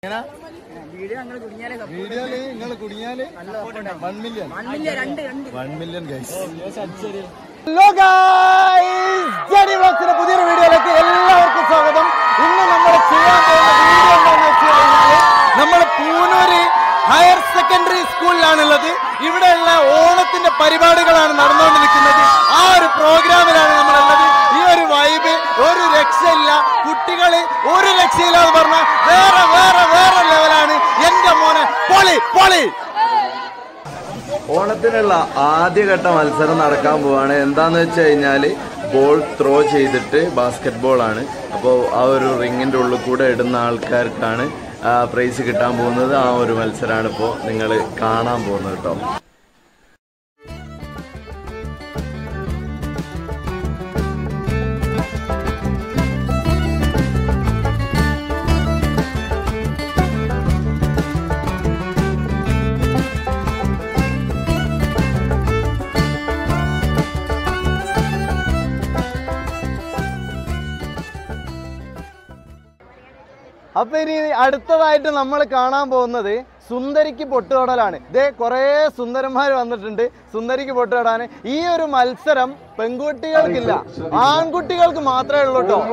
Video ഞങ്ങൾ കുടുങ്ങിയാലേ വീഡിയോയില് നിങ്ങൾ കുടുങ്ങിയാല് വൺ മില്യൺ മണ്ണില്ല രണ്ട് രണ്ട് one million guys hello guys Jenny വ്ളോഗ്സിന്റെ പുതിയൊരു വീഡിയോയിലേക്ക് എല്ലാവർക്കും സ്വാഗതം ഇന്ന് നമ്മൾ ചെയ്യാൻ പോകുന്ന വീഡിയോ എന്താണെന്ന് വെച്ച് കഴിഞ്ഞാൽ നമ്മൾ പൂനൂര് ഹയർ സെക്കൻഡറി സ്കൂളിലാണുള്ളത് ഇവിടെയുള്ള ഓണത്തിന്റെ പരിപാടികളാണ് നടന്നുകൊണ്ടിരിക്കുന്നത് ആ ഒരു പ്രോഗ്രാമിലാണ് നമ്മളുള്ളത് ഈ ഒരു വൈബ് ഒരു രക്ഷയില്ല കുട്ടികള് ഒരു രക്ഷയില്ല എന്ന് പറഞ്ഞാൽ വേറെ വേറെ വേറെ ലെവലാണ് എന്റെ മോനെ പൊളി പൊളി ഓണത്തിനുള്ള ആദ്യഘട്ട മത്സരം നടക്കാൻ പോവാണ് എന്താന്ന് വെച്ച് കഴിഞ്ഞാൽ ബോൾ ത്രോ ചെയ്തിട്ട് ബാസ്കറ്റ് ബോൾ ആണ് അപ്പോൾ ആ ഒരു റിങ്ങിന്റെ ഉള്ളിൽ കൂടെ ഇടുന്ന ആൾക്കാർക്കാണ് പ്രൈസ് കിട്ടാൻ പോകുന്നത് ആ ഒരു മത്സരമാണ് ഇപ്പോൾ നിങ്ങൾ കാണാൻ പോകുന്നത് കേട്ടോ അപ്പൊ ഇനി അടുത്തതായിട്ട് നമ്മൾ കാണാൻ പോകുന്നത് സുന്ദരിക്ക് പൊട്ടുതൊടലാണ് ഇതേ കുറേ സുന്ദരന്മാർ വന്നിട്ടുണ്ട് സുന്ദരിക്ക് പൊട്ടുതൊടാൻ ഈ ഒരു മത്സരം പെൺകുട്ടികൾക്കില്ല ആൺകുട്ടികൾക്ക് മാത്രമേ ഉള്ളൂ കേട്ടോ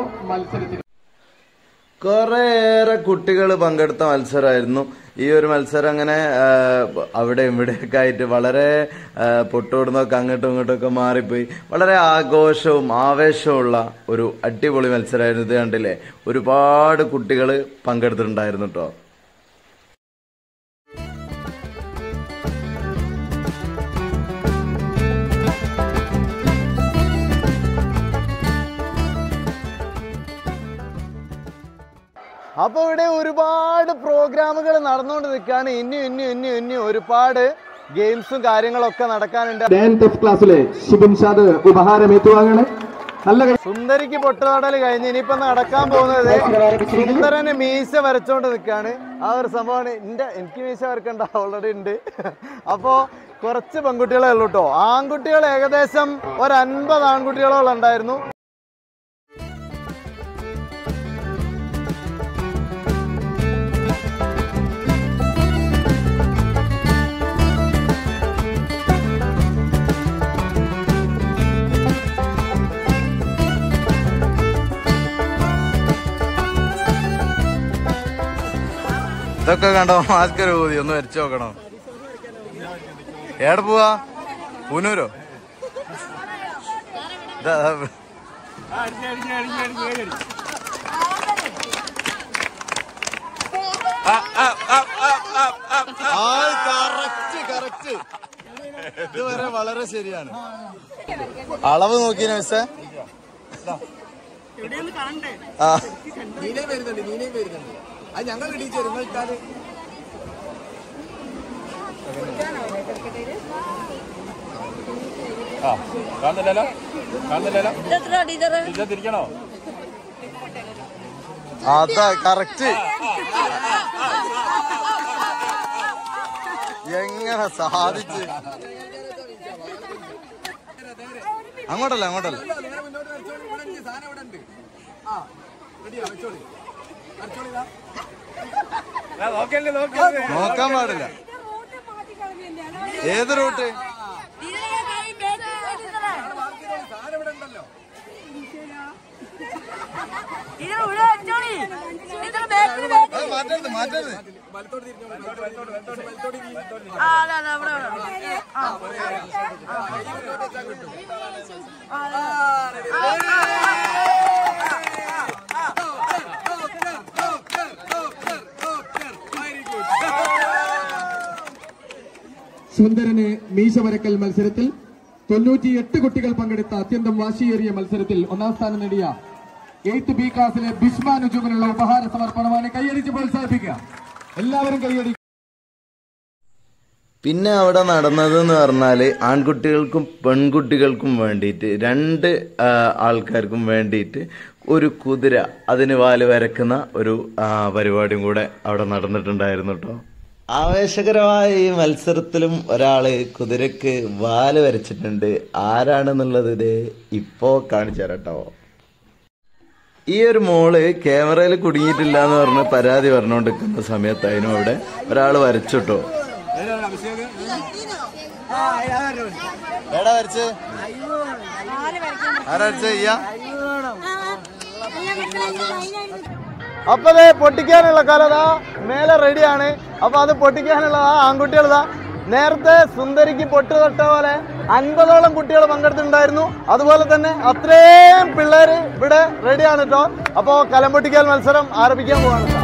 കുറേയേറെ കുട്ടികൾ പങ്കെടുത്ത മത്സരമായിരുന്നു ഈ ഒരു മത്സരം അങ്ങനെ ആ, അവിടെ ഇവിടെയൊക്കെ ആയിട്ട് വളരെ ആ, പൊട്ടുവിടുന്നൊക്കെ അങ്ങോട്ടും ഇങ്ങോട്ടും ഒക്കെ മാറിപ്പോയി വളരെ ആഘോഷവും ആവേശവുമുള്ള ഒരു അടിപൊളി മത്സരമായിരുന്നു ഇത് കണ്ടില്ലേ ഒരുപാട് കുട്ടികൾ പങ്കെടുത്തിട്ടുണ്ടായിരുന്നു കേട്ടോ അപ്പൊ ഇവിടെ ഒരുപാട് പ്രോഗ്രാമുകൾ നടന്നുകൊണ്ട് നിൽക്കുകയാണ് ഇനിയും ഇനിയും ഇനിയും ഇനിയും ഒരുപാട് ഗെയിംസും കാര്യങ്ങളൊക്കെ നടക്കാനുണ്ട് ടെൻത്ത് എഫ് ക്ലാസ്സിലെ ഷിബിൻ ഷാദ് ഉപഹാരം ഏറ്റുവാങ്ങാണ് നല്ല കൈ- സുന്ദരിക്ക് പൊട്ടുതൊടൽ കഴിഞ്ഞ് ഇനിയിപ്പോ നടക്കാൻ പോകുന്നത് സുന്ദരന് മീശ വരച്ചോണ്ട് നിൽക്കാണ് ആ ഒരു സംഭവമാണ് എന്റെ എനിക്ക് മീശ വരക്കണ്ട ഓൾറെഡി ഉണ്ട് അപ്പോ കുറച്ച് പെൺകുട്ടികളെ ഉള്ളൂ കേട്ടോ ആൺകുട്ടികൾ ഏകദേശം ഒരു അൻപത് ആൺകുട്ടികളോളം ഉണ്ടായിരുന്നു ഇതൊക്കെ കണ്ടോ മാസ്കർ ഊതി ഒന്ന് വരച്ചു നോക്കണോ ഏടെ പോവാ പൂനൂരോ ഇതാ, കറക്റ്റ് കറക്റ്റ് ഇതുവരെ വളരെ ശരിയാണ് അളവ് നോക്കിയ മിസ്സേ ആ നീനേ വരുന്നുണ്ട് നീനേ വരുന്നുണ്ട് അത് ഞങ്ങൾ ഇടിച്ചു നിങ്ങൾ ഇട്ടാല് അതാ കറക്റ്റ് എങ്ങനെ സാധിച്ച് അങ്ങോട്ടല്ല അങ്ങോട്ടല്ല നേരെ മുന്നോട്ട് വരച്ചോളി ഇവിടെ ഉണ്ട് സാധനം ഇവിടെ ഉണ്ട് ആ റെഡിയാ വെച്ചോളി വരച്ചോളി ഇതാ. നോക്കാൻ പാടില്ല ഏത് റൂട്ട് സാധനം ഇവിടെ ഉണ്ടല്ലോ അത് മാറ്റരുത് മാറ്റരുത് വലത്തോട്ട് തിരിഞ്ഞോ വലത്തോട്ട് വലത്തോട്ട് വലത്തോട്ട് വലത്തോട്ട് തിരി. സുന്ദരന് മീശ വരക്കൽ മത്സരത്തിൽ തൊണ്ണൂറ്റിയെട്ട് കുട്ടികൾ പങ്കെടുത്ത അത്യന്തം വാശിയേറിയ മത്സരത്തിൽ ഒന്നാം സ്ഥാനം നേടിയ എയ്ത്ത് ബി ക്ലാസ്സിലെ ബിസ്മ നുജുമിനുള്ള ഉപഹാര സമർപ്പണമാണ് കൈയടിച്ച് പ്രോത്സാഹിപ്പിക്കുക എല്ലാവരും കൈയടി പിന്നെ അവിടെ നടന്നതെന്ന് പറഞ്ഞാൽ ആൺകുട്ടികൾക്കും പെൺകുട്ടികൾക്കും വേണ്ടിയിട്ട് രണ്ട് ആ, ആൾക്കാർക്കും വേണ്ടിയിട്ട് ഒരു കുതിര അതിന് വാല് വരക്കുന്ന ഒരു ആ, പരിപാടിയും കൂടെ അവിടെ നടന്നിട്ടുണ്ടായിരുന്നു കേട്ടോ ആവേശകരമായ ഈ മത്സരത്തിലും ഒരാള് കുതിരക്ക് വാല് വരച്ചിട്ടുണ്ട് ആരാണെന്നുള്ളത് ഇത് ഇപ്പോ കാണിച്ചു തരാം കേട്ടോ ഈ ഒരു മോള് ക്യാമറയിൽ കുടുങ്ങിയിട്ടില്ല എന്ന് പറഞ്ഞ് പരാതി പറഞ്ഞുകൊണ്ടിരിക്കുന്ന സമയത്ത് അതിനും അവിടെ ഒരാൾ വരച്ചിട്ടോ എടാ വരച്ച് ആരാ വരച്ച് ഇയ്യാ അപ്പൊ അതെ പൊട്ടിക്കാനുള്ള കലതാ മേലെ റെഡിയാണ് അപ്പൊ അത് പൊട്ടിക്കാനുള്ളതാ ആൺകുട്ടികളതാ നേരത്തെ സുന്ദരിക്ക് പൊട്ട് തൊട്ട പോലെ അൻപതോളം കുട്ടികൾ പങ്കെടുത്തിട്ടുണ്ടായിരുന്നു അതുപോലെ തന്നെ അത്രയും പിള്ളേര് ഇവിടെ റെഡിയാണ് കേട്ടോ അപ്പോ കലം പൊട്ടിക്കൽ മത്സരം ആരംഭിക്കാൻ പോവാണ് ട്ടോ.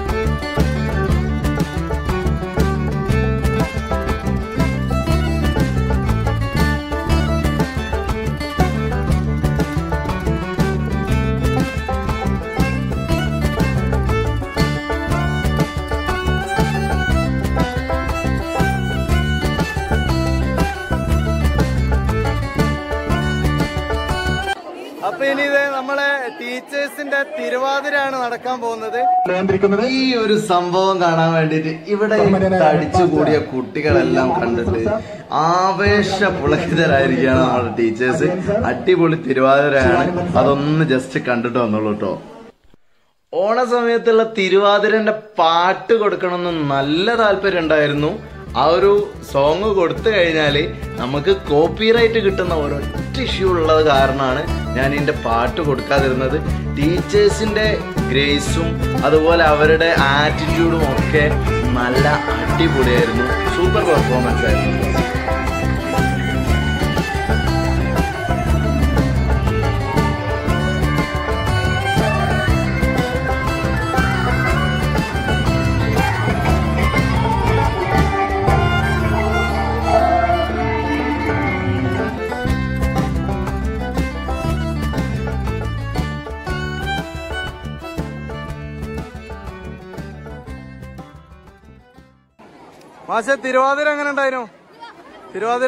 അപ്പൊ ഇനി ഇത് നമ്മളെ ടീച്ചേഴ്സിന്റെ തിരുവാതിരയാണ് നടക്കാൻ പോകുന്നത് നിയന്ത്രിക്കുന്നത് ഈ ഒരു സംഭവം കാണാൻ വേണ്ടിട്ട് ഇവിടെ തടിച്ചു കൂടിയ കുട്ടികളെല്ലാം കണ്ടിട്ട് ആവേശ പുളകിതരായിരിക്കുകയാണ് നമ്മുടെ ടീച്ചേഴ്സ് അടിപൊളി തിരുവാതിരയാണ് അതൊന്ന് ജസ്റ്റ് കണ്ടിട്ട് വന്നോളൂ കേട്ടോ ഓണ സമയത്തുള്ള തിരുവാതിരന്റെ പാട്ട് കൊടുക്കണമെന്ന് നല്ല താല്പര്യം ഉണ്ടായിരുന്നു ആ ഒരു സോങ് കൊടുത്തു കഴിഞ്ഞാൽ നമുക്ക് കോപ്പിറൈറ്റ് കിട്ടുന്ന ഒരൊറ്റ ഇഷ്യൂ ഉള്ളത് കാരണമാണ് ഞാൻ ഇതിന്റെ പാട്ട് കൊടുക്കാതിരുന്നത് ടീച്ചേഴ്സിന്റെ ഗ്രേസും അതുപോലെ അവരുടെ ആറ്റിറ്റ്യൂഡും ഒക്കെ നല്ല അടിപൊളിയായിരുന്നു സൂപ്പർ പെർഫോമൻസ് ആയിരുന്നു മാഷെ തിരുവാതിര എങ്ങനെ ഉണ്ടായിരുന്നു തിരുവാതിര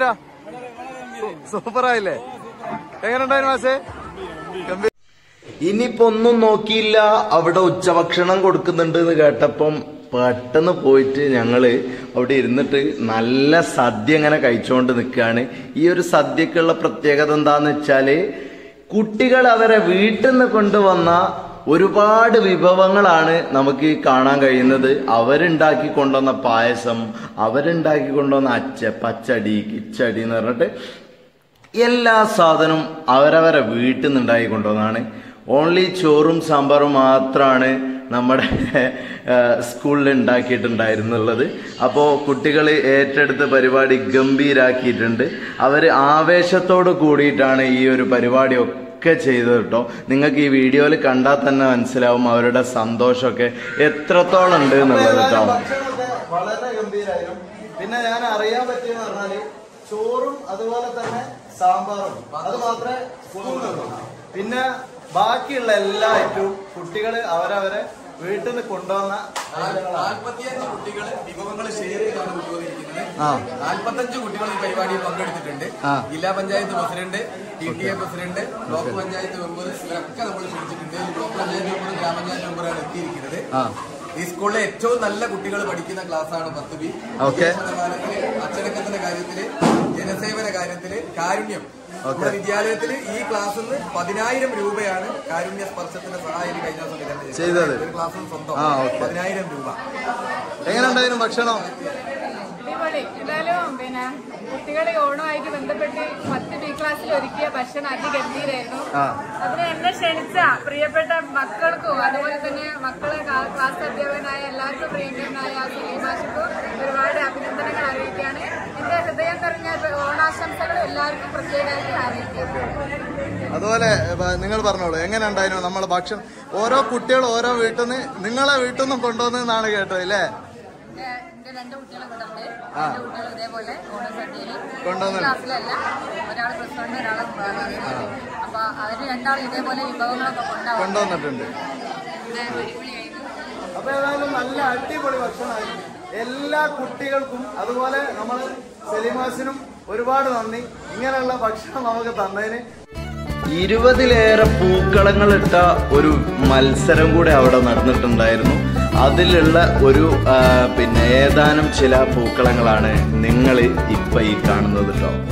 സൂപ്പർ ആയില്ലേ എങ്ങനെ ഉണ്ടായിരുന്നു മാഷെ ഗംഭീര ഇനിയിപ്പോ ഒന്നും നോക്കിയില്ല അവിടെ ഉച്ചഭക്ഷണം കൊടുക്കുന്നുണ്ട് എന്ന് കേട്ടപ്പം പെട്ടെന്ന് പോയിട്ട് ഞങ്ങള് അവിടെ ഇരുന്നിട്ട് നല്ല സദ്യ ഇങ്ങനെ കഴിച്ചുകൊണ്ട് നിൽക്കുകയാണ് ഈ ഒരു സദ്യക്കുള്ള പ്രത്യേകത എന്താന്ന് വെച്ചാല് കുട്ടികൾ അവരെ വീട്ടിൽ നിന്ന് കൊണ്ടുവന്ന ഒരുപാട് വിഭവങ്ങളാണ് നമുക്ക് കാണാൻ കഴിയുന്നത് അവരുണ്ടാക്കി കൊണ്ടുവന്ന പായസം അവരുണ്ടാക്കി കൊണ്ടുവന്ന അച്ച പച്ചടി കിച്ചടി എന്ന് പറഞ്ഞിട്ട് എല്ലാ സാധനവും അവരവരെ വീട്ടിൽ നിന്ന് ഉണ്ടാക്കി കൊണ്ടുവന്നതാണ് ഓൺലി ചോറും സാമ്പാറും മാത്രമാണ് നമ്മുടെ സ്കൂളിൽ ഉണ്ടാക്കിയിട്ടുണ്ടായിരുന്നുള്ളത് അപ്പോൾ കുട്ടികൾ ഏറ്റെടുത്ത പരിപാടി ഗംഭീരാക്കിയിട്ടുണ്ട് അവർ ആവേശത്തോട് കൂടിയിട്ടാണ് ഈ ഒരു പരിപാടി ഒക്കെ ചെയ്തത് കേട്ടോ നിങ്ങൾക്ക് ഈ വീഡിയോയിൽ കണ്ടാൽ തന്നെ മനസ്സിലാവും അവരുടെ സന്തോഷമൊക്കെ എത്രത്തോളം ഉണ്ട് എന്നുള്ളത് കേട്ടോ ഭക്ഷണമൊക്കെ വളരെ ഗംഭീരായിരുന്നു പിന്നെ ഞാൻ അറിയാൻ പറ്റിയെന്ന് പറഞ്ഞാല് ചോറും അതുപോലെ തന്നെ സാമ്പാറും അത് മാത്രമേ സ്കൂളിലുള്ളൂ പിന്നെ ബാക്കിയുള്ള എല്ലാ ഐറ്റവും കുട്ടികൾ അവരവരെ വീട്ടിൽ നിന്ന് കൊണ്ടുവന്ന നാൽപ്പത്തിയഞ്ച് കുട്ടികൾ വിഭവങ്ങൾ ഷെയർ ചെയ്താണ് ഉദ്യോഗിക്കുന്നത് ആ. നാൽപ്പത്തഞ്ച് കുട്ടികൾ ഈ പരിപാടിയിൽ പങ്കെടുത്തിട്ടുണ്ട് ആ. ജില്ലാ panchayat president T T A president block panchayat member ഇവരൊക്കെ നമ്മൾ ക്ഷണിച്ചിട്ടുണ്ട് ഈ ബ്ലോക്ക് പഞ്ചായത്ത് മെമ്പറും ഗ്രാമപഞ്ചായത്ത് മെമ്പറാണ് എത്തിയിരിക്കുന്നത് ആ. ഈ സ്കൂളിലെ ഏറ്റവും നല്ല കുട്ടികൾ പഠിക്കുന്ന ക്ലാസ്സാണ് പത്ത് ബി ഓക്കേ. ശതമാനത്തില് അച്ചടക്കത്തിന്റെ കാര്യത്തില് ജനസേവന കാര്യത്തില് കാരുണ്യം നമ്മുടെ വിദ്യാലയത്തിൽ ഈ ക്ലാസ്സിൽ നിന്ന് പതിനായിരം രൂപയാണ് കാരുണ്യ സ്പർശത്തിന്റെ സഹായം കഴിഞ്ഞ ദിവസം വിതരണം ചെയ്തത്. ചെയ്തത്. ഒരു ക്ലാസ്സിൽ സ്വന്തം ആ, ഓക്കേ. പതിനായിരം രൂപ എങ്ങനെ ഉണ്ടായിരുന്നു ഭക്ഷണം അടിപൊളി എന്തായാലും പിന്നെ കുട്ടികളെ ഓണമായിട്ട് ബന്ധപ്പെട്ട് പത്ത് ബി ക്ലാസ്സിൽ ഒരുക്കിയ ഭക്ഷണം അതിഗംഭീരായിരുന്നു ആ. അതിന് എന്നെ ക്ഷണിച്ച പ്രിയപ്പെട്ട മക്കൾക്കും അതുപോലെ തന്നെ മക്കളെ കാ- ക്ലാസ് അധ്യാപകനായ എല്ലാവർക്കും പ്രിയങ്കരനായ സുലീമാശിക്കും ഒരുപാട് അഭിനന്ദനങ്ങൾ അറിയിക്കുകയാണ് എന്റെ ഹൃദയം നിറഞ്ഞ ഓണാശംസകൾ എല്ലാവർക്കും പ്രത്യേകമായിട്ട് അറിയിക്കുകയാണ് അതുപോലെ ബ- നിങ്ങൾ പറഞ്ഞോളൂ എങ്ങനെ ഉണ്ടായിരുന്നു നമ്മളെ ഭക്ഷണം ഓരോ കുട്ടികൾ ഓരോ വീട്ടിൽ നിന്ന് നിങ്ങളെ വീട്ടിൽ നിന്നും കൊണ്ടുവന്നെന്നാണ് കേട്ടത് അല്ലേ എന്റെ എന്റെ രണ്ട് കുട്ടികൾ ഇവിടെ ഉണ്ട് രണ്ട് കുട്ടികൾ ഇതേപോലെ ഓണസദ്യയിൽ കൊണ്ടുവന്നു. ക്ലാസ്സിലല്ല ഒരാൾ പ്ലസ് വൺ ഒരാൾ അപ്പൊ അവര് രണ്ടാളും ഇതേപോലെ വിഭവങ്ങളൊക്കെ കൊണ്ടാവും കൊണ്ടുവന്നിട്ടുണ്ട് അടിപൊളിയായിരുന്നു അപ്പൊ ഏതായാലും നല്ല അടിപൊളി ഭക്ഷണമായിരുന്നു എല്ലാ കുട്ടികൾക്കും അതുപോലെ നമ്മൾ സെലിമാസിനും ഒരുപാട് നന്ദി ഇങ്ങനെയുള്ള ഭക്ഷണം നമുക്ക് തന്നതിന് ഇരുപതിലേറെ പൂക്കളങ്ങളിട്ട ഒരു മത്സരം കൂടെ അവിടെ നടന്നിട്ടുണ്ടായിരുന്നു അതിലുള്ള ഒരു ആ, പിന്നെ ഏതാനും ചില പൂക്കളങ്ങളാണ് നിങ്ങൾ ഇപ്പൊ ഈ കാണുന്നത് കേട്ടോ അപ്പൊ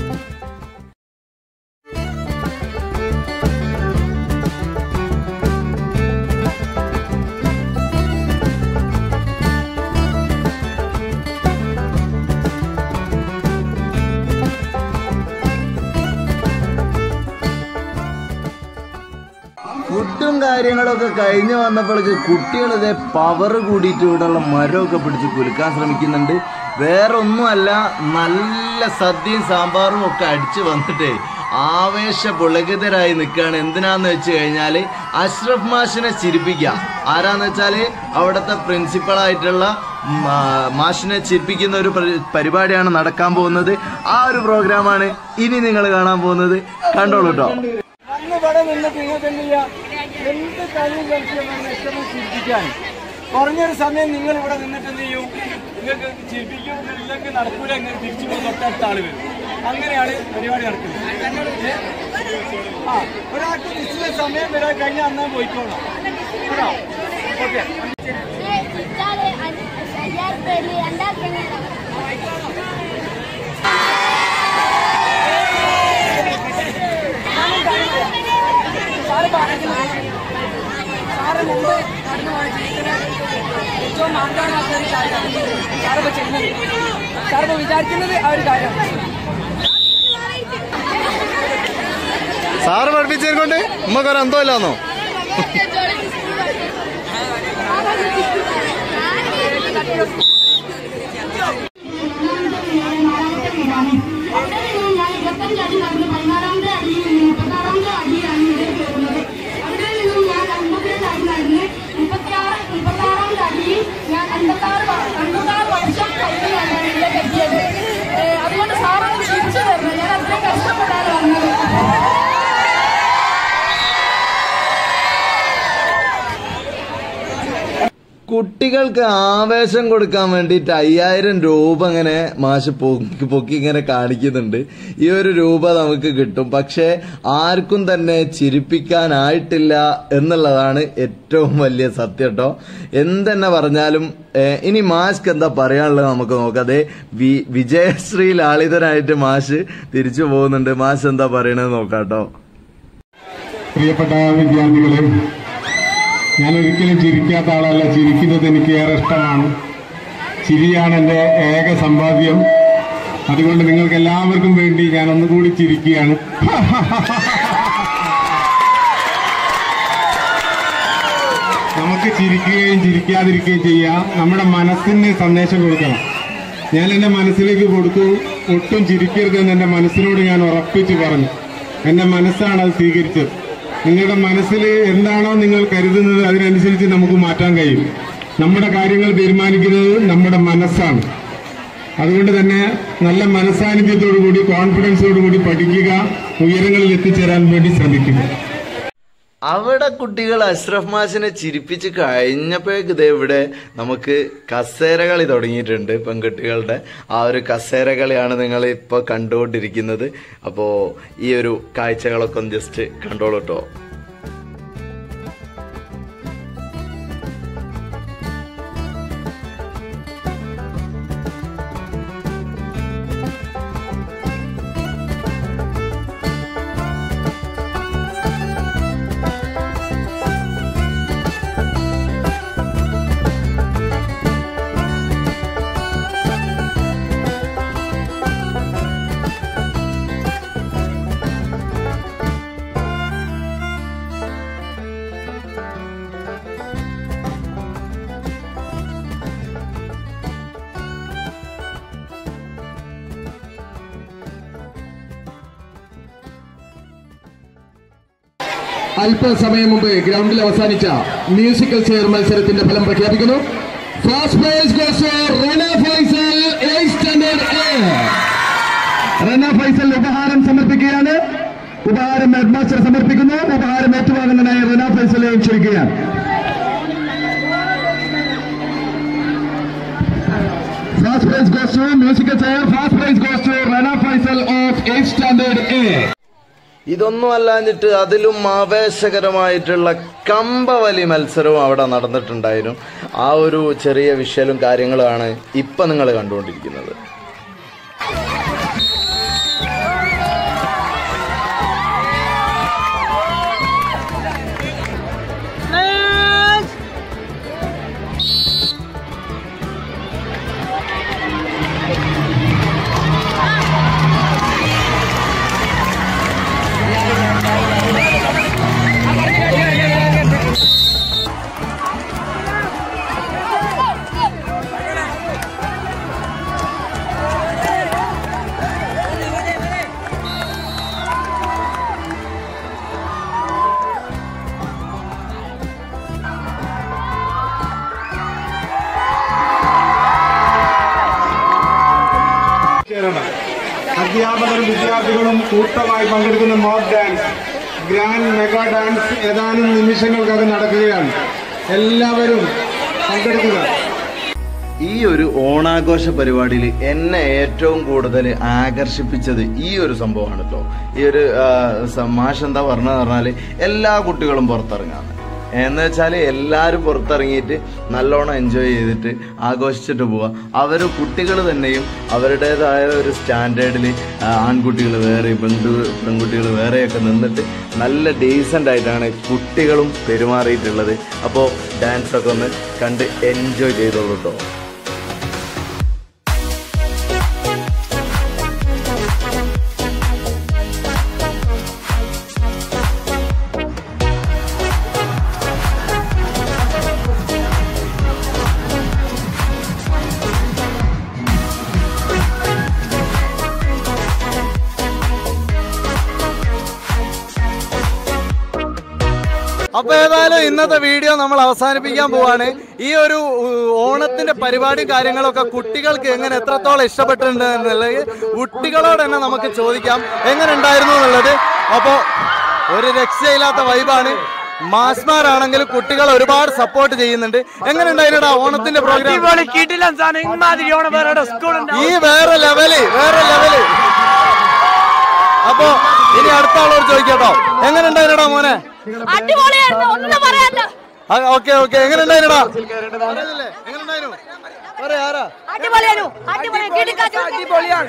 ഫുഡും കാര്യങ്ങളൊക്കെ കഴിഞ്ഞു വന്നപ്പോഴേക്ക് കുട്ടികളിതേ പവർ കൂടിയിട്ട് ഇവിടെയുള്ള മരമൊക്കെ പിടിച്ച് കുലുക്കാൻ ശ്രമിക്കുന്നുണ്ട് വേറെ ഒന്നുമല്ല നല്ല സദ്യയും സാമ്പാറും ഒക്കെ അടിച്ചു വന്നിട്ടേ ആവേശ പുളകിതരായി നിൽക്കുകയാണ് എന്തിനാന്ന് വെച്ച് കഴിഞ്ഞാൽ അഷ്റഫ് മാഷിനെ ചിരിപ്പിക്കാം ആരാന്ന് വെച്ചാൽ അവിടുത്തെ പ്രിൻസിപ്പളായിട്ടുള്ള ഉം, ആ, മാഷിനെ ചിരിപ്പിക്കുന്ന ഒരു പരി- പരിപാടിയാണ് നടക്കാൻ പോകുന്നത് ആ ഒരു പ്രോഗ്രാമാണ് ഇനി നിങ്ങൾ കാണാൻ പോകുന്നത് കണ്ടോളൂ കേട്ടോ അന്ന് ഇവിടെ നിന്നിട്ട് നിങ്ങൾക്ക് എന്ത് ചെയ്യാം എന്ത് കളിയും കളിച്ചും എക്സ്ട്രീം ചിരിപ്പിക്കാൻ കുറഞ്ഞൊരു സമയം നിങ്ങൾ ഇവിടെ നിന്നിട്ട് എന്ത് ചെയ്യും നിങ്ങൾക്ക് ചിരിപ്പിക്കുന്നില്ലെങ്കിൽ നടക്കൂല ഇങ്ങനെ തിരിച്ചു പോകുന്ന തൊട്ടടുത്ത ആള് വരും അങ്ങനെയാണ് പരിപാടി നടക്കുന്നത് ഏ? ആ ഒരാൾക്ക് നിശ്ചിത സമയം വരാൻ കഴിഞ്ഞാൽ അന്നാ പോയിക്കോളാം കേട്ടോ ഓക്കെ വിറ്റാല് അയ്യായിരം പേര് രണ്ടായിരത്തി സാറ് മുമ്പ് നടന്നു പോയ ജീവിതത്തിന് ഏറ്റവും മാർഗാണാത്ത ഒരു കാര്യമാണ് സാറിപ്പോ ചെയ്യുന്നത് സാറിപ്പോ വിചാരിക്കുന്നത് ആ ഒരു കാര്യമാണ് സാറ് പഠിപ്പിച്ചതുകൊണ്ട് ഉമ്മക്കൊരു എന്തോ ഇല്ലാന്നോ ഞാൻ ഇരുപത്തഞ്ച് അടി നടന്ന് പതിനാറാമത്തെ അടി മുപ്പത്താറാമത്തെ അടിയാണ് ഇവിടെ കയറുന്നത് അവിടെ നിന്നും ഞാൻ അൻപത്തിരണ്ട് അടി നടന്ന് മുപ്പത്തിയാറ് മുപ്പത്താറാമത്തെ അടിയിൽ ഞാൻ അൻപത്താറ് വ- അൻപത്താറ് വർഷം കഴിഞ്ഞാണ് ഇവിടെ എത്തിയത് ഏഹ് അതുകൊണ്ട് സാറൊന്ന് തിരിച്ചു തരണം ഞാൻ അത്രയും കഷ്ടപ്പെട്ടാണ് വന്നത് കുട്ടികൾക്ക് ആവേശം കൊടുക്കാൻ വേണ്ടിയിട്ട് അയ്യായിരം രൂപ ഇങ്ങനെ മാഷ് പൊക്കി പൊക്കി ഇങ്ങനെ കാണിക്കുന്നുണ്ട് ഈ ഒരു രൂപ നമുക്ക് കിട്ടും പക്ഷെ ആർക്കും തന്നെ ചിരിപ്പിക്കാനായിട്ടില്ല എന്നുള്ളതാണ് ഏറ്റവും വലിയ സത്യം കേട്ടോ എന്തെന്നെ പറഞ്ഞാലും ഏഹ്, ഇനി മാഷ്ക്ക് എന്താ പറയാനുള്ളത് നമുക്ക് നോക്കാം അതെ വി വിജയശ്രീ ലാളിതനായിട്ട് മാഷ് തിരിച്ചു പോകുന്നുണ്ട് മാഷ് എന്താ പറയണത് നോക്കാം കേട്ടോ പ്രിയപ്പെട്ട വിദ്യാർത്ഥികളെ ഞാൻ ഒരിക്കലും ചിരിക്കാത്ത ആളല്ല ചിരിക്കുന്നത് എനിക്ക് ഏറെ ഇഷ്ടമാണ് ചിരിയാണ് എൻ്റെ ഏക സമ്പാദ്യം അതുകൊണ്ട് നിങ്ങൾക്ക് എല്ലാവർക്കും വേണ്ടി ഞാൻ ഒന്നുകൂടി ചിരിക്കുകയാണ് നമുക്ക് ചിരിക്കുകയും ചിരിക്കാതിരിക്കുകയും ചെയ്യാം നമ്മുടെ മനസ്സിന് സന്ദേശം കൊടുക്കണം ഞാൻ എൻ്റെ മനസ്സിലേക്ക് കൊടുത്തു ഒട്ടും ചിരിക്കരുതെന്ന് എൻ്റെ മനസ്സിനോട് ഞാൻ ഉറപ്പിച്ച് പറഞ്ഞു എൻ്റെ മനസ്സാണ് അത് സ്വീകരിച്ചത് നിങ്ങളുടെ മനസ്സിൽ എന്താണോ നിങ്ങൾ കരുതുന്നത് അതിനനുസരിച്ച് നമുക്ക് മാറ്റാൻ കഴിയും നമ്മുടെ കാര്യങ്ങൾ തീരുമാനിക്കുന്നത് നമ്മുടെ മനസ്സാണ് അതുകൊണ്ട് തന്നെ നല്ല മനസാന്നിധ്യത്തോടു കൂടി കോൺഫിഡൻസോടു കൂടി പഠിക്കുക ഉയരങ്ങളിൽ എത്തിച്ചേരാൻ വേണ്ടി ശ്രമിക്കുക അവിടെ കുട്ടികൾ അഷ്റഫ് മാഷിനെ ചിരിപ്പിച്ച് കഴിഞ്ഞപ്പോഴേക്ക് ഇതേ ഇവിടെ നമുക്ക് കസേര കളി തുടങ്ങിയിട്ടുണ്ട് പെൺകുട്ടികളുടെ ആ ഒരു കസേര കളിയാണ് നിങ്ങൾ ഇപ്പോൾ കണ്ടുകൊണ്ടിരിക്കുന്നത് അപ്പോൾ ഈ ഒരു കാഴ്ചകളൊക്കെ ഒന്ന് ജസ്റ്റ് കണ്ടോളൂ കേട്ടോ അല്പസമയം മുമ്പ് ഗ്രൗണ്ടിൽ അവസാനിച്ച മ്യൂസിക്കൽ ചെയർ മത്സരത്തിന്റെ ഫലം പ്രഖ്യാപിക്കുന്നു first prize goes to Rana Faisal eight standard A Rana Faisal ഉപഹാരം സമർപ്പിക്കുകയാണ് ഉപഹാരം ഹെഡ്മാസ്റ്റർ സമർപ്പിക്കുന്നു ഉപഹാരം ഏറ്റുവാങ്ങുന്നതിനായി റന ഫൈസലെ ക്ഷണിക്കുകയാണ് first prize goes to musical chair first prize goes to Rana Faisal of eight standard A ഇതൊന്നും അല്ലാഞ്ഞിട്ട് അതിലും ആവേശകരമായിട്ടുള്ള കമ്പവലി മത്സരവും അവിടെ നടന്നിട്ടുണ്ടായിരുന്നു ആ ഒരു ചെറിയ വിഷ്വലും കാര്യങ്ങളുമാണ് ഇപ്പം നിങ്ങൾ കണ്ടുകൊണ്ടിരിക്കുന്നത് ആ അധ്യാപകരും വിദ്യാർത്ഥികളും കൂട്ടമായി പങ്കെടുക്കുന്ന mock dance grand mega dance ഏതാനും നിമിഷങ്ങൾക്കകം നടക്കുകയാണ് എല്ലാവരും പങ്കെടുക്കുക ഈ ഒരു ഓണാഘോഷ പരിപാടിയിൽ എന്നെ ഏറ്റവും കൂടുതൽ ആകർഷിപ്പിച്ചത് ഈ ഒരു സംഭവമാണ് കേട്ടോ ഈ ഒരു ആ, സ- മാഷ് എന്താ പറഞ്ഞതെന്ന് പറഞ്ഞാൽ എല്ലാ കുട്ടികളും പുറത്തിറങ്ങാന്ന് എന്ന് വെച്ചാൽ എല്ലാവരും പുറത്തിറങ്ങിയിട്ട് നല്ലോണം എൻജോയ് ചെയ്തിട്ട് ആഘോഷിച്ചിട്ട് പോവുക അവർ കുട്ടികൾ തന്നെയും അവരുടേതായ ഒരു സ്റ്റാൻഡേർഡിൽ ആൺകുട്ടികൾ വേറെ പെൺകു പെൺകുട്ടികൾ വേറെയൊക്കെ നിന്നിട്ട് നല്ല ഡീസൻ്റ് ആയിട്ടാണ് കുട്ടികളും പെരുമാറിയിട്ടുള്ളത് അപ്പോൾ ഡാൻസൊക്കെ ഒന്ന് കണ്ട് എൻജോയ് ചെയ്തോളൂ കേട്ടോ അപ്പൊ ഏതായാലും ഇന്നത്തെ വീഡിയോ നമ്മൾ അവസാനിപ്പിക്കാൻ പോവാണ് ഈ ഒരു ഉ- ഓണത്തിന്റെ പരിപാടിയും കാര്യങ്ങളൊക്കെ കുട്ടികൾക്ക് എങ്ങനെ എത്രത്തോളം ഇഷ്ടപ്പെട്ടിട്ടുണ്ട് എന്നുള്ളത് കുട്ടികളോട് തന്നെ നമുക്ക് ചോദിക്കാം എങ്ങനെ ഉണ്ടായിരുന്നു എന്നുള്ളത് അപ്പോ ഒരു രക്ഷയില്ലാത്ത വൈബാണ് മാസ്മാരാണെങ്കിലും കുട്ടികൾ ഒരുപാട് സപ്പോർട്ട് ചെയ്യുന്നുണ്ട് എങ്ങനെ ഉണ്ടായിരുന്നടാ ഓണത്തിന്റെ പ്രോഗ്രാം ഈ വേറെ ലെവല് വേറെ ലെവല് അപ്പോ ഇനി അടുത്ത ആളോട് ചോദിക്കട്ടോ എങ്ങനെ ഉണ്ടായിരുന്നടാ മോനെ അടിപൊളിയായിരുന്നു ഒന്നും പറയാനില്ല ഓക്കെ ഓക്കെ എങ്ങനെ ഉണ്ടായിരുന്നടാ പറയുന്നില്ലേ? എങ്ങനെ ഉണ്ടായിരുന്നു? പറയ് ആരാ അടിപൊളിയായിരുന്നു അടിപൊളി അടിപൊളിയാണ്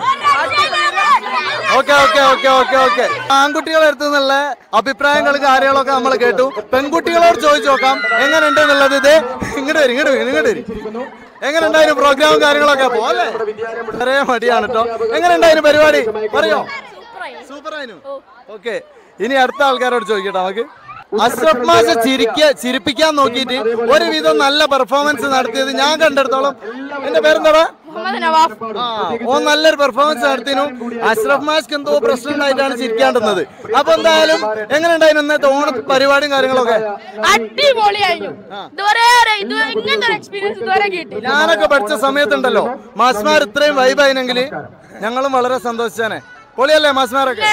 okay okay okay okay okay ആൺകുട്ടികളെ അടുത്ത് നിന്നുള്ള അഭിപ്രായങ്ങളും കാര്യങ്ങളൊക്കെ നമ്മൾ കേട്ടു പെൺകുട്ടികളോട് ചോദിച്ചു നോക്കാം എങ്ങനെ ഉണ്ട് എന്നുള്ളത് ഇത് ഇങ്ങോട്ട് വരും ഇങ്ങോട്ട് വരും ഇങ്ങോട്ട് വരും എങ്ങനെ ഉണ്ടായിരുന്നു പ്രോഗ്രാമും കാര്യങ്ങളൊക്കെ പോലെ വളരെ മടിയാണ് കേട്ടോ എങ്ങനെ ഉണ്ടായിരുന്നു പരിപാടി പറയോ സൂപ്പർ ആയിരുന്നു ഓക്കെ ഇനി അടുത്ത ആൾക്കാരോട് ചോദിക്കട്ടെ നമുക്ക് അഷ്റഫ് മാഷ ചിരിക്ക ചിരിപ്പിക്കാൻ നോക്കിയിട്ട് ഒരുവിധം നല്ല പെർഫോമൻസ് നടത്തിയത് ഞാൻ കണ്ടെടുത്തോളം എന്റെ പേരെന്താടാ മുഹമ്മദ് നവാഫ് ആ, ഓൻ നല്ലൊരു പെർഫോമൻസ് നടത്തിനു അഷ്റഫ് മാസ്ക് എന്തോ പ്രശ്നം ഉണ്ടായിട്ടാണ് ചിരിക്കാണ്ടുന്നത് അപ്പൊ എന്തായാലും എങ്ങനെ ഉണ്ടായിരുന്നു ഇന്നത്തെ ഓണ പരിപാടിയും കാര്യങ്ങളൊക്കെ അടിപൊളിയായിരുന്നു ഇതുവരെ ഇത് ഇങ്ങനത്തെ ഒരു എക്സ്പീരിയൻസ് ഇതുവരെ കിട്ടി ഞാനൊക്കെ പഠിച്ച സമയത്തുണ്ടല്ലോ മാസ്മാർ ഇത്രയും വൈബായിനെങ്കിൽ ഞങ്ങളും വളരെ സന്തോഷിച്ചാനെ പൊളിയല്ലേ മാസ്മാരൊക്കെ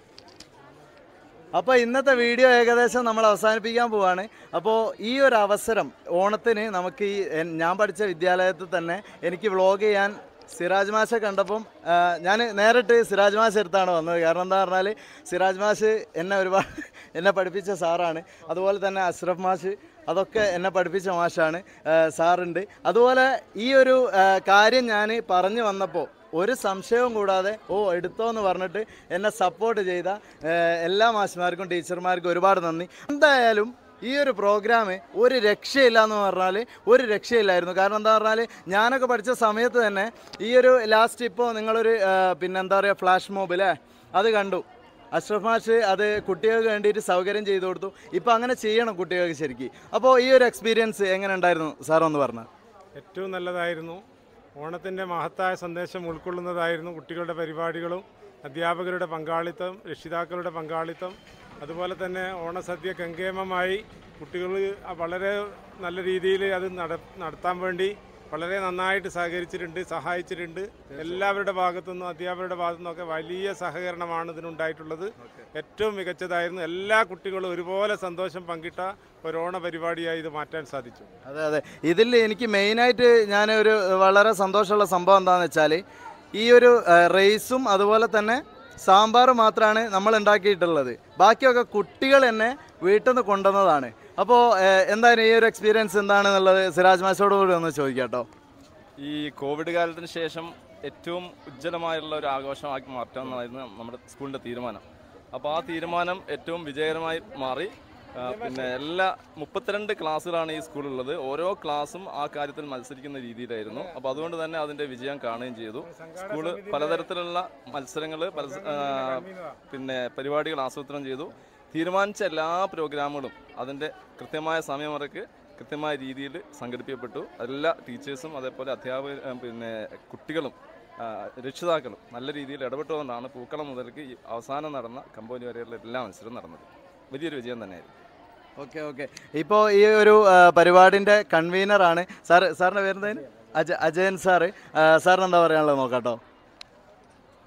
അപ്പോൾ ഇന്നത്തെ വീഡിയോ ഏകദേശം നമ്മൾ അവസാനിപ്പിക്കാൻ പോവാണ് അപ്പോൾ ഈ ഒരു അവസരം ഓണത്തിന് നമുക്ക് ഈ എൻ- ഞാൻ പഠിച്ച വിദ്യാലയത്തിൽ തന്നെ എനിക്ക് വ്ളോഗ് ചെയ്യാൻ സിറാജ് മാഷെ കണ്ടപ്പം ഞാൻ നേരിട്ട് സിറാജ് മാഷ് അടുത്താണ് വന്നത് കാരണം എന്താ പറഞ്ഞാൽ സിറാജ് മാഷ് എന്നെ ഒരുപാട് എന്നെ പഠിപ്പിച്ച സാറാണ് അതുപോലെ തന്നെ അഷ്റഫ് മാഷ് അതൊക്കെ എന്നെ പഠിപ്പിച്ച മാഷാണ് ആ, സാറുണ്ട് അതുപോലെ ഈ ഒരു ആ, കാര്യം ഞാൻ പറഞ്ഞു വന്നപ്പോൾ ഒരു സംശയവും കൂടാതെ ഓ എടുത്തോ എന്ന് പറഞ്ഞിട്ട് എന്നെ സപ്പോർട്ട് ചെയ്ത ഏഹ്, എല്ലാ മാഷ്മാർക്കും ടീച്ചർമാർക്കും ഒരുപാട് നന്ദി എന്തായാലും ഈ ഒരു പ്രോഗ്രാം ഒരു രക്ഷയില്ല എന്ന് പറഞ്ഞാൽ ഒരു രക്ഷയില്ലായിരുന്നു കാരണം എന്താ പറഞ്ഞാൽ ഞാനൊക്കെ പഠിച്ച സമയത്ത് തന്നെ ഈ ഒരു ലാസ്റ്റ് ഇപ്പോൾ നിങ്ങളൊരു ഏഹ്, പിന്നെ എന്താ പറയുക ഫ്ലാഷ് മോബ് അല്ലേ അത് കണ്ടു അഷ്റഫ് മാഷ് അത് കുട്ടികൾക്ക് വേണ്ടിയിട്ട് സൗകര്യം ചെയ്തു കൊടുത്തു ഇപ്പോൾ അങ്ങനെ ചെയ്യണം കുട്ടികൾക്ക് ശരിക്കും അപ്പോൾ ഈ ഒരു എക്സ്പീരിയൻസ് എങ്ങനെ ഉണ്ടായിരുന്നു സാർ ഒന്ന് പറഞ്ഞാൽ ഏറ്റവും നല്ലതായിരുന്നു ഓണത്തിൻ്റെ മഹത്തായ സന്ദേശം ഉൾക്കൊള്ളുന്നതായിരുന്നു കുട്ടികളുടെ പരിപാടികളും അധ്യാപകരുടെ പങ്കാളിത്തം രക്ഷിതാക്കളുടെ പങ്കാളിത്തം അതുപോലെ തന്നെ ഓണസദ്യ ഗംഗേമമായി കുട്ടികൾ വളരെ നല്ല രീതിയിൽ അത് നട നടത്താൻ വേണ്ടി വളരെ നന്നായിട്ട് സഹകരിച്ചിട്ടുണ്ട് സഹായിച്ചിട്ടുണ്ട് എല്ലാവരുടെ ഭാഗത്തുനിന്നും അധ്യാപകരുടെ ഭാഗത്തുനിന്നൊക്കെ വലിയ സഹകരണമാണ് ഇതിനുണ്ടായിട്ടുള്ളത് ഏറ്റവും മികച്ചതായിരുന്നു എല്ലാ കുട്ടികളും ഒരുപോലെ സന്തോഷം പങ്കിട്ട ഒരു ഓണ പരിപാടിയായി ഇത് മാറ്റാൻ സാധിച്ചു അതെ അതെ ഇതിൽ എനിക്ക് മെയിനായിട്ട് ഞാൻ ഒരു വളരെ സന്തോഷമുള്ള സംഭവം എന്താണെന്ന് വെച്ചാൽ ഈ ഒരു റേസും അതുപോലെ തന്നെ സാമ്പാർ മാത്രമാണ് നമ്മൾ ഉണ്ടാക്കിയിട്ടുള്ളത് ബാക്കിയൊക്കെ കുട്ടികൾ തന്നെ വീട്ടിൽ നിന്ന് കൊണ്ടുവന്നതാണ് അപ്പോൾ എന്തായാലും ഈ ഒരു എക്സ്പീരിയൻസ് എന്താണെന്നുള്ളത് സിറാജ് മാഷോട് കൂടി ഒന്ന് ചോദിക്കാം കേട്ടോ ഈ കോവിഡ് കാലത്തിന് ശേഷം ഏറ്റവും ഉജ്ജ്വലമായുള്ള ഒരു ആഘോഷമാക്കി മാറ്റുക എന്നതായിരുന്നു നമ്മുടെ സ്കൂളിൻ്റെ തീരുമാനം അപ്പോൾ ആ തീരുമാനം ഏറ്റവും വിജയകരമായി മാറി ആ, പിന്നെ എല്ലാ മുപ്പത്തിരണ്ട് ക്ലാസ്സുകളാണ് ഈ സ്കൂളിലുള്ളത് ഓരോ ക്ലാസ്സും ആ കാര്യത്തിൽ മത്സരിക്കുന്ന രീതിയിലായിരുന്നു അപ്പോൾ അതുകൊണ്ട് തന്നെ അതിൻ്റെ വിജയം കാണുകയും ചെയ്തു സ്കൂള് പലതരത്തിലുള്ള മത്സരങ്ങൾ പല ആ, പിന്നെ പരിപാടികൾ ആസൂത്രണം ചെയ്തു തീരുമാനിച്ച എല്ലാ പ്രോഗ്രാമുകളും അതിൻ്റെ കൃത്യമായ സമയമറക്ക് കൃത്യമായ രീതിയിൽ സംഘടിപ്പിക്കപ്പെട്ടു എല്ലാ ടീച്ചേഴ്സും അതേപോലെ അധ്യാപകർ ആ, പിന്നെ കുട്ടികളും ആ, രക്ഷിതാക്കളും നല്ല രീതിയിൽ ഇടപെട്ടുകൊണ്ടാണ് പൂക്കളം മുതൽക്ക് ഈ അവസാനം നടന്ന കമ്പോനി വരെയുള്ള എല്ലാ മത്സരവും നടന്നത് വലിയൊരു വിജയം തന്നെയായിരുന്നു ഓക്കെ ഓക്കെ ഇപ്പോൾ ഈ ഒരു ആ, പരിപാടിൻ്റെ കൺവീനറാണ് സാർ സാറിൻ്റെ പേരെന്തായാലും അജ അജയൻ സാറ് സാറിന് എന്താ പറയാനുള്ളത് നോക്കാട്ടോ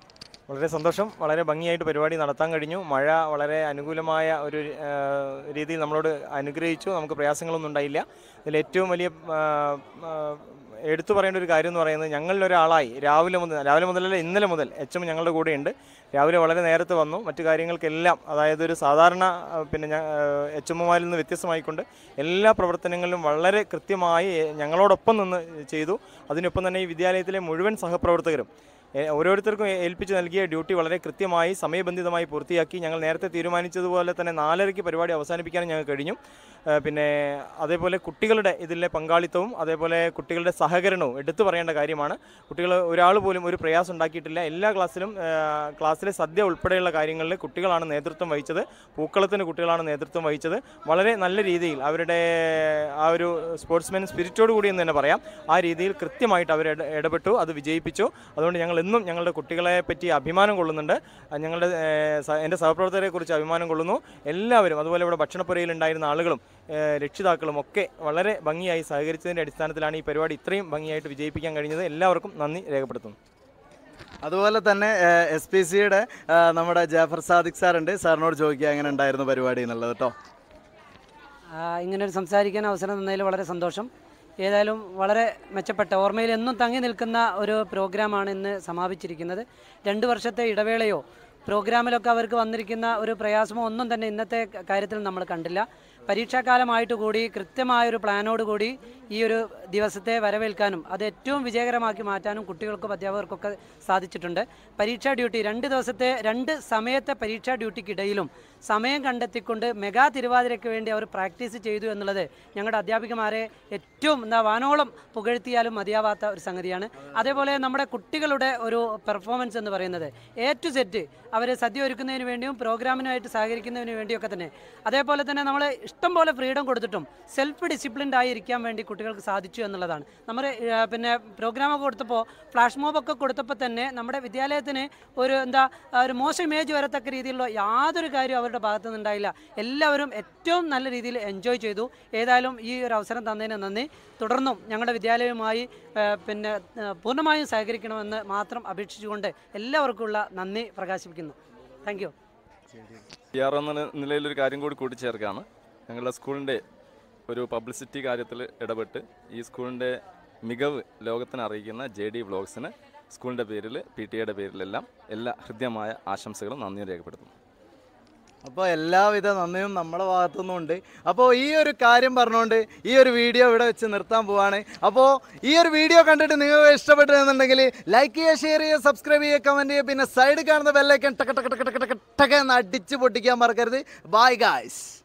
വളരെ സന്തോഷം വളരെ ഭംഗിയായിട്ട് പരിപാടി നടത്താൻ കഴിഞ്ഞു മഴ വളരെ അനുകൂലമായ ഒരു ആ, രീതിയിൽ നമ്മളോട് അനുഗ്രഹിച്ചു നമുക്ക് പ്രയാസങ്ങളൊന്നും ഉണ്ടായില്ല ഇതിൽ ഏറ്റവും വലിയ ആ, ആ, എടുത്തു പറയേണ്ട ഒരു കാര്യം എന്ന് പറയുന്നത് ഞങ്ങളിലൊരാളായി രാവിലെ മുതൽ രാവിലെ മുതലല്ല ഇന്നലെ മുതൽ എച്ച് എം ഞങ്ങളുടെ കൂടെയുണ്ട് രാവിലെ വളരെ നേരത്തെ വന്നു മറ്റു കാര്യങ്ങൾക്കെല്ലാം അതായത് ഒരു സാധാരണ ആ, പിന്നെ എച്ച് എമ്മുമാരിൽ നിന്ന് വ്യത്യസ്തമായിക്കൊണ്ട് എല്ലാ പ്രവർത്തനങ്ങളിലും വളരെ കൃത്യമായി എ, ഞങ്ങളോടൊപ്പം നിന്ന് ചെയ്തു അതിനൊപ്പം തന്നെ ഈ വിദ്യാലയത്തിലെ മുഴുവൻ സഹപ്രവർത്തകരും എ, ഓരോരുത്തർക്കും ഏ- ഏൽപ്പിച്ച് നൽകിയ ഡ്യൂട്ടി വളരെ കൃത്യമായി സമയബന്ധിതമായി പൂർത്തിയാക്കി ഞങ്ങൾ നേരത്തെ തീരുമാനിച്ചതുപോലെ തന്നെ നാലരയ്ക്ക് പരിപാടി അവസാനിപ്പിക്കാനും ഞങ്ങൾക്ക് കഴിഞ്ഞു ഏ, പിന്നെ അതേപോലെ കുട്ടികളുടെ ഇതിലെ പങ്കാളിത്തവും അതേപോലെ കുട്ടികളുടെ സഹകരണവും എടുത്തു പറയേണ്ട കാര്യമാണ് കുട്ടികൾ ഒരാൾ പോലും ഒരു പ്രയാസം ഉണ്ടാക്കിയിട്ടില്ല എല്ലാ ക്ലാസ്സിലും ഏ, ക്ലാസ്സിലെ സദ്യ ഉൾപ്പെടെയുള്ള കാര്യങ്ങളിൽ കുട്ടികളാണ് നേതൃത്വം വഹിച്ചത് പൂക്കളത്തിന് കുട്ടികളാണ് നേതൃത്വം വഹിച്ചത് വളരെ നല്ല രീതിയിൽ അവരുടെ ആ ഒരു സ്പോർട്സ്മാൻ സ്പിരിറ്റോട് കൂടി എന്ന് തന്നെ പറയാം ആ രീതിയിൽ കൃത്യമായിട്ട് അവർ ഇട- ഇടപെട്ടു അത് വിജയിപ്പിച്ചു അതുകൊണ്ട് ഞങ്ങൾ എന്നും ഞങ്ങളുടെ കുട്ടികളെ പറ്റി അഭിമാനം കൊള്ളുന്നുണ്ട് ആ, ഞങ്ങളുടെ ഏഹ്, സ- എൻ്റെ സഹപ്രവർത്തകരെ കുറിച്ച് അഭിമാനം കൊള്ളുന്നു എല്ലാവരും അതുപോലെ ഇവിടെ ഭക്ഷണപ്പുരയിൽ ഉണ്ടായിരുന്ന ആളുകളും ഏഹ്, രക്ഷിതാക്കളും ഒക്കെ വളരെ ഭംഗിയായി സഹകരിച്ചതിൻ്റെ അടിസ്ഥാനത്തിലാണ് ഈ പരിപാടി ഇത്രയും ഭംഗിയായിട്ട് വിജയിപ്പിക്കാൻ കഴിഞ്ഞത് എല്ലാവർക്കും നന്ദി രേഖപ്പെടുത്തുന്നു അതുപോലെ തന്നെ എസ് പി സിയുടെ നമ്മുടെ ജാഫർ സാദിഖ് സാറുണ്ട് സാറിനോട് ചോദിക്കുക എങ്ങനെ ഉണ്ടായിരുന്നു പരിപാടി എന്നുള്ളത് കേട്ടോ ആ, ഇങ്ങനെ ഒരു സംസാരിക്കാൻ അവസരം തന്നതിൽ വളരെ സന്തോഷം ഏതായാലും വളരെ മെച്ചപ്പെട്ട ഓർമ്മയിൽ എന്നും തങ്ങി നിൽക്കുന്ന ഒരു പ്രോഗ്രാമാണ് ഇന്ന് സമാപിച്ചിരിക്കുന്നത് രണ്ട് വർഷത്തെ ഇടവേളയോ പ്രോഗ്രാമിലൊക്കെ അവർക്ക് വന്നിരിക്കുന്ന ഒരു പ്രയാസമോ ഒന്നും തന്നെ ഇന്നത്തെ ക- കാര്യത്തിൽ നമ്മൾ കണ്ടില്ല പരീക്ഷാകാലമായിട്ട് കൂടി കൃത്യമായൊരു പ്ലാനോട് കൂടി ഈ ഒരു ദിവസത്തെ വരവേൽക്കാനും അത് ഏറ്റവും വിജയകരമാക്കി മാറ്റാനും കുട്ടികൾക്കും അധ്യാപകർക്കൊക്കെ സാധിച്ചിട്ടുണ്ട് പരീക്ഷാ ഡ്യൂട്ടി രണ്ട് ദിവസത്തെ രണ്ട് സമയത്തെ പരീക്ഷാ ഡ്യൂട്ടിക്കിടയിലും സമയം കണ്ടെത്തിക്കൊണ്ട് മെഗാ തിരുവാതിരയ്ക്ക് വേണ്ടി അവർ പ്രാക്ടീസ് ചെയ്തു എന്നുള്ളത് ഞങ്ങളുടെ അധ്യാപികമാരെ ഏറ്റവും എന്താ വാനോളം പുകഴ്ത്തിയാലും മതിയാവാത്ത ഒരു സംഗതിയാണ് അതേപോലെ നമ്മുടെ കുട്ടികളുടെ ഒരു പെർഫോമൻസ് എന്ന് പറയുന്നത് എ ടു സെറ്റ് അവർ സദ്യ ഒരുക്കുന്നതിന് വേണ്ടിയും പ്രോഗ്രാമിനായിട്ട് സഹകരിക്കുന്നതിന് വേണ്ടിയൊക്കെ തന്നെ അതേപോലെ തന്നെ നമ്മൾ ഇഷ്ടം പോലെ ഫ്രീഡം കൊടുത്തിട്ടും സെൽഫ് ഡിസിപ്ലിൻഡ് ആയി ഇരിക്കാൻ വേണ്ടി കുട്ടികൾക്ക് സാധിച്ചു എന്നുള്ളതാണ് നമ്മൾ പിന്നെ പ്രോഗ്രാമൊക്കെ കൊടുത്തപ്പോൾ ഫ്ലാഷ് മോബൊക്കെ കൊടുത്തപ്പോൾ തന്നെ നമ്മുടെ വിദ്യാലയത്തിന് ഒരു എന്താ ആ, ഒരു മോശം ഇമേജ് വരത്തക്ക രീതിയിലുള്ള യാതൊരു കാര്യവും അവരുടെ ഭാഗത്തു നിന്നുണ്ടായില്ല എല്ലാവരും ഏറ്റവും നല്ല രീതിയിൽ എൻജോയ് ചെയ്തു ഏതായാലും ഈ ഒരു അവസരം തന്നതിന് നന്ദി തുടർന്നും ഞങ്ങളുടെ വിദ്യാലയവുമായി ആ, പിന്നെ ആ, പൂർണ്ണമായും സഹകരിക്കണമെന്ന് മാത്രം അപേക്ഷിച്ചുകൊണ്ട് എല്ലാവർക്കുമുള്ള നന്ദി പ്രകാശിപ്പിക്കുന്നു താങ്ക് യു പി ആർ എന്ന നിലയിലൊരു കാര്യം കൂടി കൂട്ടിച്ചേർക്കുകയാണ് ഞങ്ങളുടെ സ്കൂളിൻ്റെ ഒരു പബ്ലിസിറ്റി കാര്യത്തിൽ ഇടപെട്ട് ഈ സ്കൂളിൻ്റെ മികവ് ലോകത്തിന് അറിയിക്കുന്ന ജെ ഡി വ്ളോഗ്സിന് സ്കൂളിൻ്റെ പേരിൽ പി ടി എയുടെ പേരിലെല്ലാം എല്ലാ ഹൃദ്യമായ ആശംസകളും നന്ദിയും രേഖപ്പെടുത്തുന്നു അപ്പോൾ എല്ലാവിധ നന്ദിയും നമ്മുടെ ഭാഗത്തുനിന്നും ഉണ്ട് അപ്പോൾ ഈ ഒരു കാര്യം പറഞ്ഞുകൊണ്ട് ഈ ഒരു വീഡിയോ ഇവിടെ വെച്ച് നിർത്താൻ പോവാണ് അപ്പോൾ ഈ ഒരു വീഡിയോ കണ്ടിട്ട് നിങ്ങൾക്ക് ഇഷ്ടപ്പെട്ടു എന്നുണ്ടെങ്കിൽ ലൈക്ക് ചെയ്യുക ഷെയർ ചെയ്യുക സബ്സ്ക്രൈബ് ചെയ്യുക കമൻറ്റ് ചെയ്യുക പിന്നെ സൈഡിൽ കാണുന്ന ബെല്ലൈക്കൻ ടക്ക് ടക്ക് ടക്ക് ടക്ക് ടക്ക് ടക്ക് എന്ന് അടിച്ച് പൊട്ടിക്കാൻ മറക്കരുത് ബൈ ഗായ്സ്